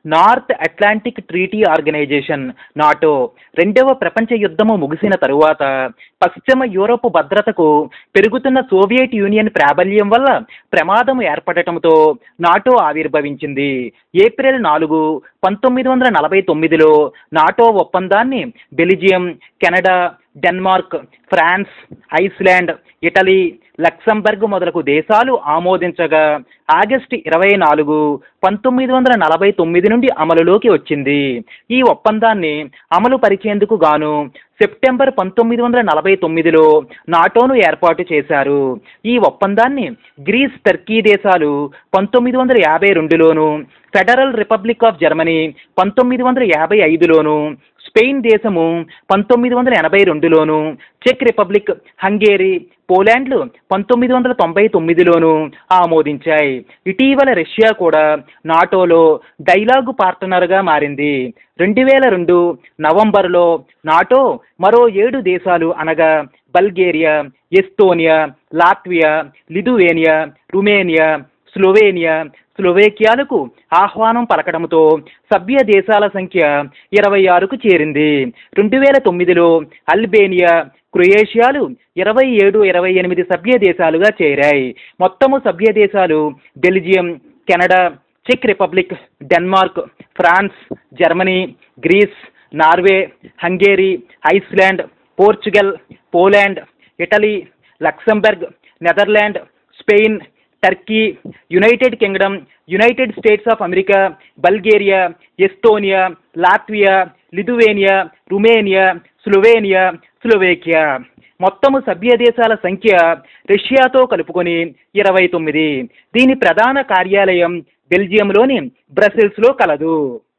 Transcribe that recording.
north Atlantic Treaty Organization NATO రెండవ ప్రపంచ యుద్ధము ముగిసిన తరువాత పశ్చిమ యూరోప్ భద్రతకు పెరుగుతున్న సోవియట్ యూనియన్ ప్రాబల్యం వల్ల ప్రమాదం ఏర్పడటంతో నాటో ఆవిర్భవించింది ఏప్రిల్ నాలుగు పంతొమ్మిది వందల నలభై తొమ్మిదిలో నాటో ఒప్పందాన్ని Belgium Canada Denmark France Iceland Italy Luxembourg మొదలగు దేశాలు ఆమోదించగా ఆగస్టు ఇరవై నాలుగు పంతొమ్మిది వందల నలభై తొమ్మిది నుండి అమలులోకి వచ్చింది ఈ ఒప్పందాన్ని అమలు పరిచేందుకు గాను సెప్టెంబర్ పంతొమ్మిది వందల నలభై తొమ్మిదిలో నాటోను ఏర్పాటు చేశారు ఈ ఒప్పందాన్ని గ్రీస్ టర్కీ దేశాలు పంతొమ్మిది వందల యాభై రెండులోను ఫెడరల్ రిపబ్లిక్ ఆఫ్ జర్మనీ పంతొమ్మిది వందల యాభై ఐదులోను స్పెయిన్ దేశము పంతొమ్మిది వందల ఎనభై రెండులోను చెక్ రిపబ్లిక్ హంగేరీ పోలాండ్లు పంతొమ్మిది వందల తొంభై తొమ్మిదిలోను ఆమోదించాయి ఇటీవల రష్యా కూడా నాటోలో డైలాగు పార్ట్నర్గా మారింది రెండు వేల రెండు నవంబర్లో నాటో మరో ఏడు దేశాలు అనగా Bulgaria Estonia Latvia Lithuania Romania Slovenia స్లోవేకియాలకు ఆహ్వానం పలకడంతో సభ్య దేశాల సంఖ్య ఇరవై ఆరుకు చేరింది రెండు వేల తొమ్మిదిలో అల్బేనియా క్రొయేషియాలు ఇరవై ఏడు ఇరవై ఎనిమిది సభ్య దేశాలుగా చేరాయి మొత్తము సభ్య దేశాలు బెల్జియం కెనడా చెక్ Republic Denmark France Germany Greece Norway Hungary Iceland Portugal Poland Italy Luxembourg Netherland Spain Turkey United Kingdom United States of America Bulgaria Estonia Latvia Lithuania Romania Slovenia Slovakia మొత్తము సభ్య దేశాల సంఖ్య రష్యాతో కలుపుకొని ఇరవై తొమ్మిది దీని ప్రధాన కార్యాలయం బెల్జియంలోని బ్రసెల్స్లో కలదు